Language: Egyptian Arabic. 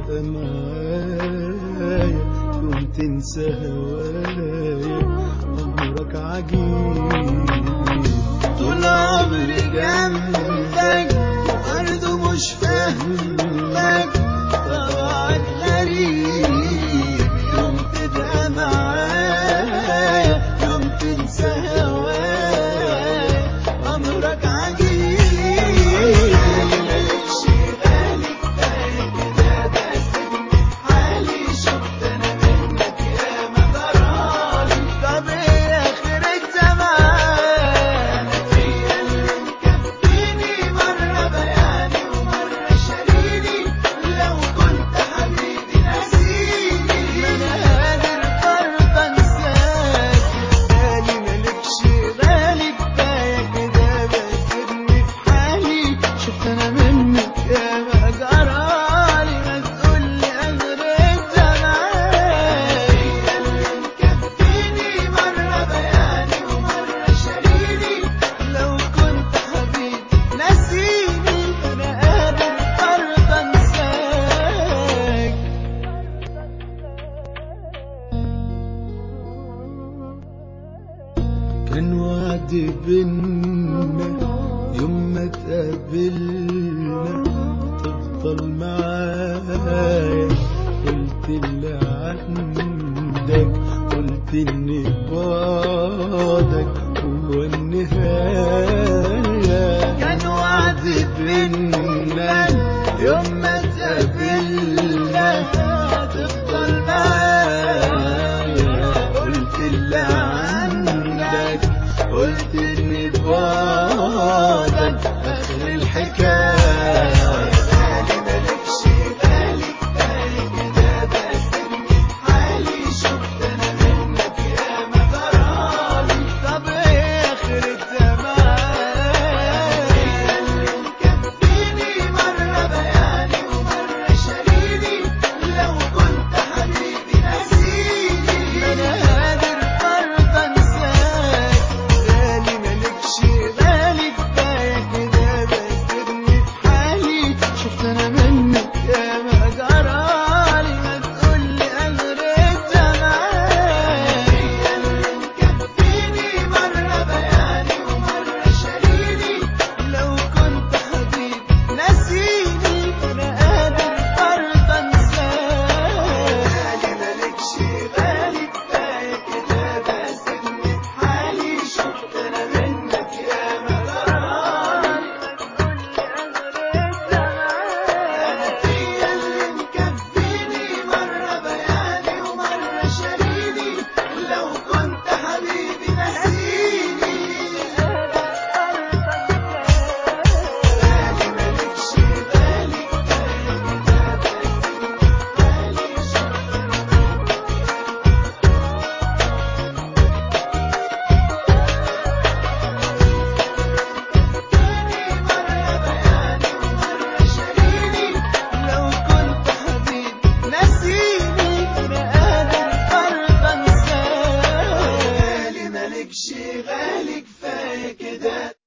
تبقى معايا يوم تنسى هوايا أمرك عجيب طول عمري جنبك برضه مش فاهمك طبعك غريب يوم تبقى معايا يوم تنسى هوايا أمرك عجيب مالكش بالي كفاية كده بسيبني في حالي شفت أنا منك ياما ضرالي طب إيه آخرة زمان فيا اللي مكفيني مرة بياني ومرة شاريني لو كنت حبيبي ناسيني ما أنا قادر برضه أنساك بالي مالكش غالي كفاية كده بسيبني في حالي شفت أنا منك ياما جرالي ما تقولي آخرة زمان فيا اللي مكفيني مرة بياني ومرة شاريني لو كنت حبيبي ناسيني أنا قادر برضه أنساك كان وعد بينا يوم ما تقابلنا تفضل معايا قلت اللي عندك قلت ان بعدك هو النهاية كان وعد بينا يوم ما تقابلنا تفضل معايا قلت اللي عندك قلت ان بعدك اخر الحكايه بالي مالكش بالي كفاية كده بسيبني في حالي شفت أنا منك ياما ضرالي طب إيه آخرة زمان فيا اللي مكفيني مرة بياني ومرة شاريني لو كنت حبيبي ناسيني ما أنا قادر برضه أنساك غالي مالكش غالي كفاية كده بسيبني في حالي شفت أنا منك ياما جرالي ما تقولي آخرة زمان فيا اللي مكفيني مرة بياني ومرة شاريني لو كنت حبيبي ناسيني أنا قادر برضه أنساك غالي مالكش غالي كفاية كده بسيبني في حالي شفت أنا منك ياما جرالي ما تقولي آخرة زمان أنا فيا اللي مكفيني مرة بياني ومرة شاريني لو كنت حبيبي ناسيني غالي مالكش غالي كفاية كده بسيبني في حالي شفت مرة بياني ومرة شاريني لو كنت حبيبي ناسيني أنا قادر برضه أنساك غالي مالكش غالي كفاية كده